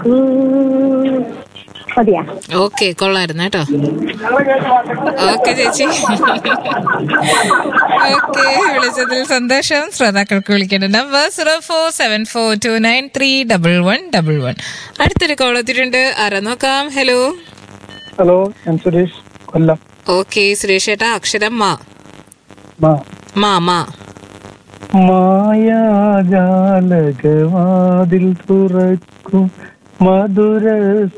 തുറക്കൂ മതിയാ ഓക്കെ കൊള്ളായിരുന്നു കേട്ടോ ഓക്കെ ചേച്ചി ഓക്കെ വിളിച്ചതിൽ സന്തോഷം ശ്രോതാക്കൾക്ക് വിളിക്കേണ്ട number zero four seven four two nine three double one double one അടുത്തൊരു കോൾ എത്തിയിട്ടുണ്ട് ആരാ നോക്കാം ഹലോ ഹലോ ഞാൻ സുരേഷ് കൊല്ലം ഓക്കെ സുരേഷ് ഏട്ടാ അക്ഷരം മാ മാ മാ മാ മായാജാലകവാതിൽ തുറക്കും മധുര